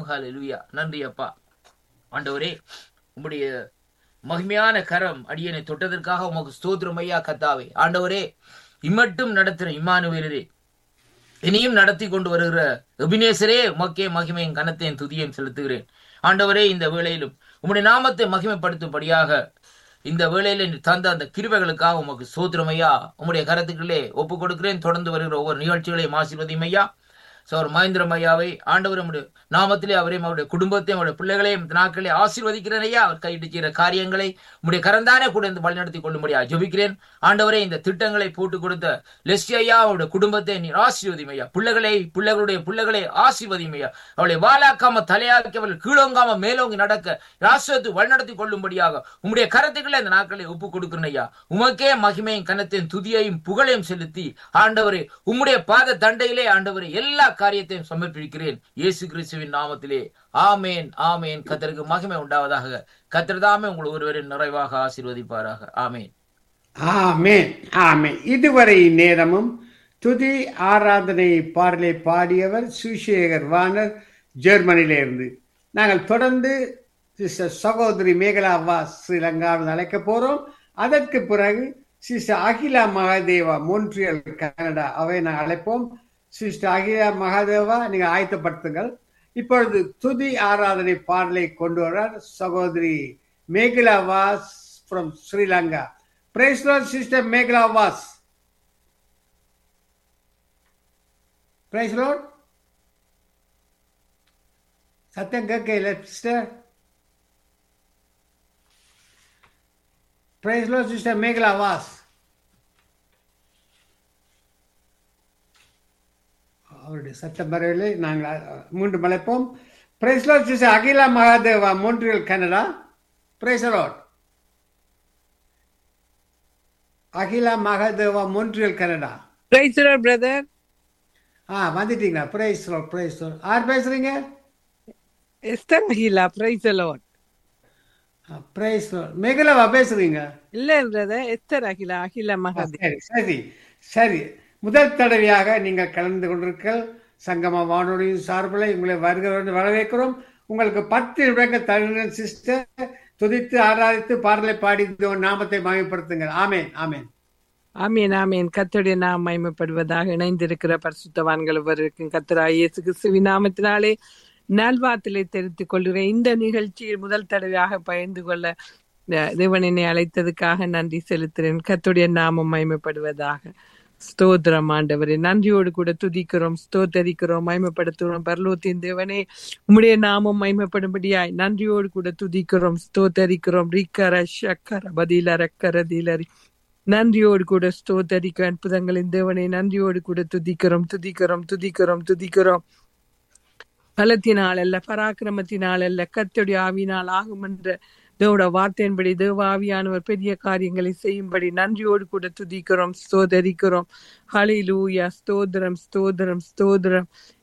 ஹalleluya நன்றி அப்பா ஆண்டவரே உம்முடைய மகிமையான கரம் அடியனை தொட்டதற்காக உமக்கு ஸ்தோத்திரம் ஐயா கத்தாவே ஆண்டவரே இம்மட்டும் நடத்துற இம்மானுவேலரே இனியும் நடத்தி கொண்டு வருகிற எபினேசரே உமக்கே மகிமையும் கனத்தையும் துதியையும் செலுத்துகிறேன் ஆண்டவரே இந்த வேளையிலும் உம்முடைய நாமத்தை மகிமைப்படுத்தும்படியாக இந்த வேளையில நீர் தந்த அந்த கிருபைகளுக்காக உமக்கு சோத்திரம் ஐயா உம்முடைய கரத்துக்களே ஒப்பு கொடுக்கிறேன் தொடர்ந்து வருகிற ஒவ்வொரு நிகழ்ச்சிகளையும் ஆசீர்வதியும் ஐயா சோர் மகேந்திரம் ஐயாவை ஆண்டவர் நம்முடைய நாமத்திலே அவரையும் அவருடைய குடும்பத்தையும் அவருடைய பிள்ளைகளையும் இந்த நாட்களே ஆசீர்வதிக்கிறேன் ஐயா அவர் கையிட்டு செய்கிற காரியங்களை உடைய கரந்தானே கூட இந்த வழிநடத்தி கொள்ளும்படியா ஜெபிக்கிறேன் ஆண்டவரே இந்த திட்டங்களை போட்டு கொடுத்த லெஸ்டி ஐயா அவருடைய குடும்பத்தை நீர் ஆசீர்வதியும் ஐயா பிள்ளைகளை பிள்ளைகளுடைய பிள்ளைகளை ஆசீர்வதியும் ஐயா அவளை வாலாக்காம தலையாக்கி அவர்கள் கீழோங்காம மேலோங்கி நடக்க ராசுவத்து வழிநடத்தி கொள்ளும்படியாக உம்முடைய கரத்துக்களை இந்த நாட்களை ஒப்பு கொடுக்கிறேன் ஐயா உமக்கே மகிமையும் கனத்தையும் துதியையும் புகழையும் செலுத்தி ஆண்டவரே உம்முடைய பாத தண்டையிலே ஆண்டவரே எல்லா காரியத்தையும் சமர்ப்பிக்கிறேன் இயேசு கிறிஸ்துவின் நாமத்திலே ஆமேன் ஆமேன் கத்தருக்கு மகிமை உண்டாவதாக கத்திரதாமே உங்கள் ஒருவரின் நிறைவாக ஆசீர்வதிப்பாராக ஆமேன் ஆமென் ஆமென் இதுவரை நேரமும் துதி ஆராதனை பாடலை பாடியவர் சுசேகர் வானர் ஜெர்மனியிலிருந்து நாங்கள் தொடர்ந்து சிஸ்டர் சகோதரி மேகலா வா ஸ்ரீலங்காவில் அழைக்க போறோம் அதற்கு பிறகு sister Akila Mahadeva Montreal Canada அவை நாங்கள் அழைப்போம் சிஸ்டர் அகிலா மகாதேவா நீங்கள் ஆயத்தப்படுத்துங்கள் இப்பொழுது துதி ஆராதனை பாடலை கொண்டு வரார் சகோதரி Megala Vas from Sri Lanka Praise Lord, Sister Megla Vas. Praise Lord. சத்தம் கேட்கல sister praise Lord sister Megala Vas அவருடைய சத்தம் வரவில்லை நாங்கள் அஹ், மீண்டும் அழைப்போம் praise Lord sister Akila Mahadeva Montreal Canada praise Lord Akila Mahadeva Montreal Canada Praise the Lord, brother. ஆ வந்துட்டீங்களா பிரைஸ் லார்ட் பிரைஸ் லார்ட் யார் பேசுறீங்க Esther Agila, praise the Lord. Praise Lord மேகலாவா பேசுறீங்க இல்ல பிரதர் எஸ்தர் அகிலா அகிலா மகாதேவ் சரி சரி சரி முதல் தடவையாக நீங்கள் கலந்து கொண்டிருக்க சங்கம வானொலியின் சார்பில் உங்களை வருகிறவர்கள் வரவேற்கிறோம் உங்களுக்கு பத்து நிமிடங்கள் தருகிறேன் சிஸ்டர் துதித்து ஆராதித்து பாடலை பாடி இந்த நாமத்தை மயப்படுத்துங்கள் ஆமேன் ஆமேன் ஆமீன் ஆமீன் கத்தருடைய நாம் மகிமைப்படுவதாக இணைந்திருக்கிற பரிசுத்தவான்கள் ஒருவருக்கும் கத்தரா இயேசு கிறிஸ்துவின் நாமத்தினாலே நல்வாத்திலே தெரிவித்துக் கொள்கிறேன் இந்த நிகழ்ச்சியில் முதல் தடவையாக பகிர்ந்து கொள்ள அஹ், தேவன் என்னை அழைத்ததுக்காக நன்றி செலுத்துகிறேன் கத்துடைய நாமம் மகிமைப்படுவதாக ஸ்தோத்திரம் ஆண்டவரே நன்றியோடு கூட துதிக்கிறோம் ஸ்தோத்தரிக்கிறோம் மகிமைப்படுத்துகிறோம் பரலோத்தின் தேவனே உம்முடைய நாமம் மகிமைப்படும்படியாய் நன்றியோடு கூட துதிக்கிறோம் ஸ்தோத்தரிக்கிறோம் ரிக்கர ஷக்கர பதில ரக்கர தீலரி நன்றியோடு கூட ஸ்தோத்தரிக்க அற்புதங்களின் தேவனை நன்றியோடு கூட துதிக்கிறோம் துதிக்கிறோம் துதிக்கிறோம் துதிக்கிறோம் பலத்தினால் அல்ல பராக்கிரமத்தினால் அல்ல கர்த்தருடைய ஆவினால் ஆகும் என்ற தேவோட வார்த்தையின்படி தேவ ஆவியானவர் பெரிய காரியங்களை செய்யும்படி நன்றியோடு கூட துதிக்கிறோம் ஸ்தோதரிக்கிறோம் ஹalleluya ஸ்தோத்திரம் ஸ்தோத்திரம் ஸ்தோத்திரம்